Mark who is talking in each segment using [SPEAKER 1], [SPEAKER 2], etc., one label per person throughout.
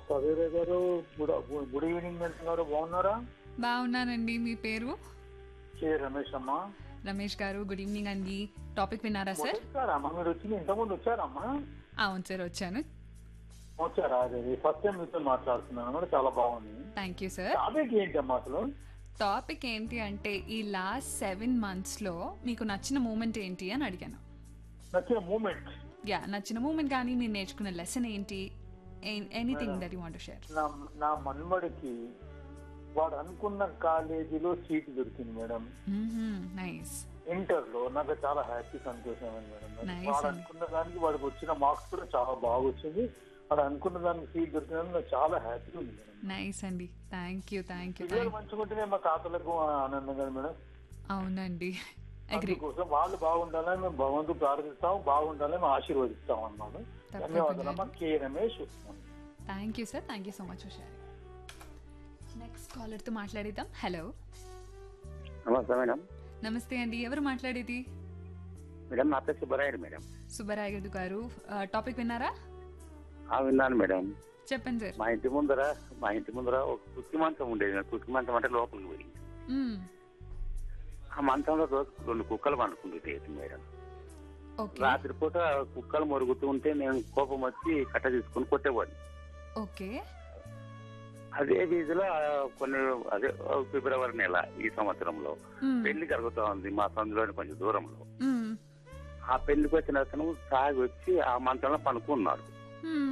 [SPEAKER 1] సవేర గారు good good evening madam గారు బాగున్నారా
[SPEAKER 2] బాగున్నానండి మీ పేరు
[SPEAKER 1] కే రమేష్ అమ్మ
[SPEAKER 2] రమేష్ గారు గుడ్ ఈవినింగ్ అండి టాపిక్ విన్నారా సార్
[SPEAKER 1] వచ్చారమ్మా మీరు వచ్చింది ఇంతకుముందు వచ్చారమ్మా
[SPEAKER 2] అవును సార్ వచ్చాను
[SPEAKER 1] వచ్చారా అదే ఫస్ట్ టైం మీతో మాట్లాడుతున్నాను కూడా చాలా బాగుంది
[SPEAKER 2] థ్యాంక్ యూ సార్
[SPEAKER 1] టాపిక్ ఏంటమ్మా అసలు
[SPEAKER 2] టాపిక్ ఏంటి అంటే ఈ లాస్ట్ సెవెన్ మంత్స్లో మీకు నచ్చిన మూమెంట్ ఏంటి అని అడిగాను
[SPEAKER 1] నచ్చిన మూమెంట్
[SPEAKER 2] యా నచ్చిన మూమెంట్ కానీ మీరు నేర్చుకున్న లెసన్ ఏంటి anything that you want share
[SPEAKER 1] నా నా మన్మడికి వాడు అనుకున్న కాలేజీలో సీట్ దొరికింది మేడం
[SPEAKER 2] నైస్
[SPEAKER 1] ఇంటర్ లో నాకు చాలా హ్యాపీ సంతోషం మేడం
[SPEAKER 2] Nice
[SPEAKER 1] వాడు
[SPEAKER 2] అండి.
[SPEAKER 1] అనుకున్న దానికి వాడికి వచ్చిన మార్క్స్ కూడా చాలా బాగా వచ్చింది వాడు అనుకున్న దానికి సీట్ దొరికినందుకు నాకు చాలా హ్యాపీ ఉంది మేడం
[SPEAKER 2] నైస్ అండి థ్యాంక్ యూ థ్యాంక్ యూ
[SPEAKER 1] పిల్లలు మంచిగా ఉంటేనే మా తాతలకు ఆనందం కదా మేడం
[SPEAKER 2] అవునండి అగ్రి
[SPEAKER 1] అందుకోసం వాళ్ళు బాగుండాలని మేము భగవంతుడు ప్రార్థిస్తాం బాగుండాలని మేము ఆశీర్వదిస్తాం అన్నమాట ధన్యవాదాలమ్మా K Ramesh
[SPEAKER 2] thank you sir thank you so much for sharing next కాలర్తో మాట్లాడేద్దాం హలో
[SPEAKER 3] నమస్తే మేడం
[SPEAKER 2] నమస్తే అండి ఎవరు మాట్లాడేది
[SPEAKER 3] మేడం నా పేరు సుబ్బరాయుడు మేడం
[SPEAKER 2] సుబ్బరాయుడు గారు టాపిక్ విన్నారా
[SPEAKER 3] ఆ విన్నాను మేడం
[SPEAKER 2] చెప్పండి సార్
[SPEAKER 3] మా ఇంటి ముందర మా ఇంటి ముందర ఒక కుక్కి మంచం ఉండేది మేడం. కుక్కి మంచం అంటే లోపలికి పోయింది
[SPEAKER 2] మ్మ్.
[SPEAKER 3] ఆ మంచంలో రోజు రెండు కుక్కలు పండుకుంటుండేది మేడం
[SPEAKER 2] ఓకే
[SPEAKER 3] రాత్రిపూట కుక్కలు మొరుగుతూ ఉంటే నేను కోపం వచ్చి కట్ట తీసుకుని కొట్టేవాడిని
[SPEAKER 2] ఓకే
[SPEAKER 3] అదే వీధిలో ఆ, కొన్ని అదే ఆ, ఫిబ్రవరి నెల ఈ సంవత్సరంలో
[SPEAKER 2] మ్మ్.
[SPEAKER 3] పెళ్లి జరుగుతూ ఉంది మా సందులోని కొంచెం దూరంలో
[SPEAKER 2] మ్మ్.
[SPEAKER 3] ఆ పెళ్లికి వచ్చిన అతను తాగి వచ్చి ఆ మంచంలో పనుకున్నాడు
[SPEAKER 2] మ్మ్.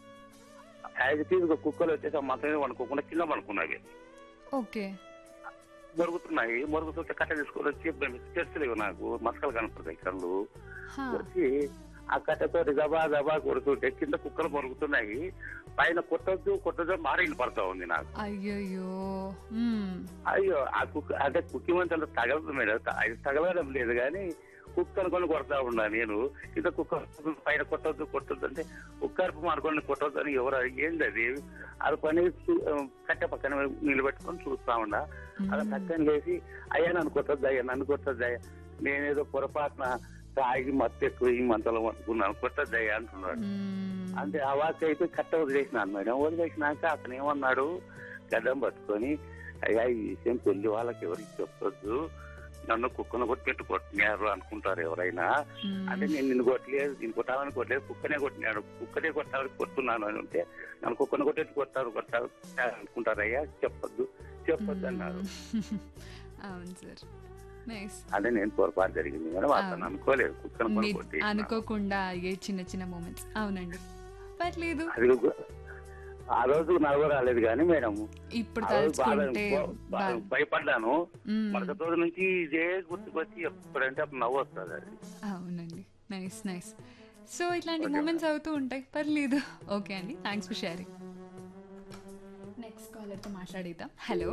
[SPEAKER 3] ఐదు తీసుకు కుక్కలు వచ్చేసి ఆ మంచం మీద పనుకోకుండా కింద పనుకున్నాయి
[SPEAKER 2] ఓకే
[SPEAKER 3] మొరుగుతున్నాయి మొరుగుతుంటే కట్ట తీసుకొని వచ్చి తెస్తలేవు నాకు మసకలు కనపడతాయి కళ్ళు
[SPEAKER 2] హా.
[SPEAKER 3] వచ్చి ఆ కట్టతో గబా గబా కొడుతుంటే కింద కుక్కలు మొరుగుతున్నాయి పైన కొట్టొద్దు కొట్టొద్దు మారిన పడతా ఉంది నాకు
[SPEAKER 2] అయ్యయ్యో మ్మ్.
[SPEAKER 3] అయ్యో ఆ కుక్క అంటే కుక్కి మంచంలో తగలదు మేడం అది తగలడం లేదు కానీ కుక్క అనుకొని కొడతా ఉన్నా నేను కింద కుక్క పైన కొట్టొద్దు కొట్టొద్దు అంటే కుక్క అరుపు మార్కొని కొట్టొద్దు అని ఎవరు ఏంది అది అది పని చూ- కట్టె పక్కన నిలబెట్టుకొని చూస్తా ఉన్నా అలా చక్కని లేచి అయ్యా నన్ను కొట్టద్దు అయ్యా నన్ను కొట్టద్దు అయ్యా నేనేదో పొరపాటున తాగి మత్తు ఎక్కువ ఈ మంతలో అనుకున్నాను కొట్టద్దు అయ్యా అంటున్నాడు
[SPEAKER 2] మ్మ్.
[SPEAKER 3] అంటే ఆ వాక్ అయితే కట్ట వదిలేసినాను మేడం వదిలేసినాక అతను ఏమన్నాడు గడ్డం పట్టుకొని అయ్యా ఈ విషయం పెళ్లి వాళ్ళకి ఎవరికి చెప్పొద్దు నన్ను కుక్కను కొట్టినట్టు కొట్టినారు అనుకుంటారు ఎవరైనా
[SPEAKER 2] మ్మ్.
[SPEAKER 3] అంటే నేను నిన్ను కొట్టలేదు నేను కొట్టాలని కొట్టలేదు కుక్కనే కొట్టినాడు కుక్కనే కొట్టాలని కొడుతున్నాను అని అంటే నన్ను కుక్కను కొట్టేట్టు కొట్టారు కొట్టారు అనుకుంటారయ్యా చెప్పొద్దు చెప్పొద్దు అన్నారు
[SPEAKER 2] అవును సార్ నైస్
[SPEAKER 3] అదే నేను పొరపాటు జరిగింది మేడం అతను
[SPEAKER 2] అవును.
[SPEAKER 3] అనుకోలేదు కుక్కను కొని
[SPEAKER 2] ని-
[SPEAKER 3] కొట్టి
[SPEAKER 2] అనుకోకుండా అయ్యే చిన్న చిన్న మూమెంట్స్ అవునండి పర్లేదు
[SPEAKER 3] అది ఒక- ఆ రోజు నవ్వు రాలేదు కానీ మేడం
[SPEAKER 2] ఇప్పుడు
[SPEAKER 3] ఆ రోజు బాగా
[SPEAKER 2] తలుచుకుంటే
[SPEAKER 3] బా-
[SPEAKER 2] బా-
[SPEAKER 3] భయపడ్డాను
[SPEAKER 2] మ్మ్.
[SPEAKER 3] మరుసటి రోజు నుంచి ఇదే గుర్తుకొచ్చి ఎప్పుడంటే అప్పుడు నవ్వు వస్తుంది అది
[SPEAKER 2] అవునండి నైస్ నైస్ సో ఇట్లాంటి మూమెంట్స్ అవుతూ ఉంటాయి పర్లేదు ఓకే అండి థ్యాంక్స్ ఫర్ షేరింగ్ నెక్స్ట్ కాలర్తో మాట్లాడేద్దాం హలో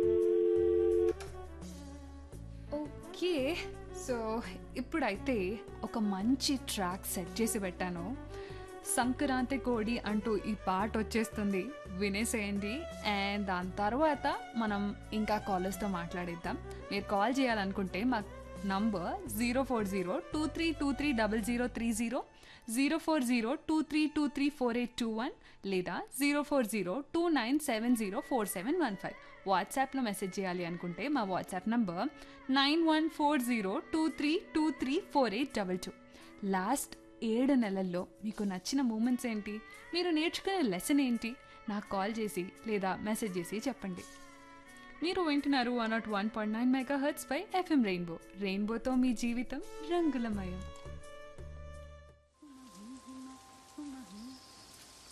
[SPEAKER 2] ఓకే సో ఇప్పుడైతే ఒక మంచి ట్రాక్ సెట్ చేసి పెట్టాను సంక్రాంతి కోడి అంటూ ఈ పాట వచ్చేస్తుంది వినేసేయండి అండ్ దాని తర్వాత మనం ఇంకా కాలర్స్తో మాట్లాడేద్దాం మీరు కాల్ చేయాలనుకుంటే మా number zero four zero two three two three double zero three zero zero four zero two three two three four eight two one లేదా zero four zero two nine seven zero four seven one five వాట్సాప్లో message చేయాలి అనుకుంటే మా WhatsApp number nine one four zero two three two three four eight double two last ఏడు నెలల్లో మీకు నచ్చిన moments ఏంటి మీరు నేర్చుకునే లెసన్ ఏంటి నాకు కాల్ చేసి లేదా మెసేజ్ చేసి చెప్పండి మీరు వింటున్నారు one not one point nine megahertz పై ఎఫ్ఎం రెయిన్బో రెయిన్బోతో మీ జీవితం రంగులమయం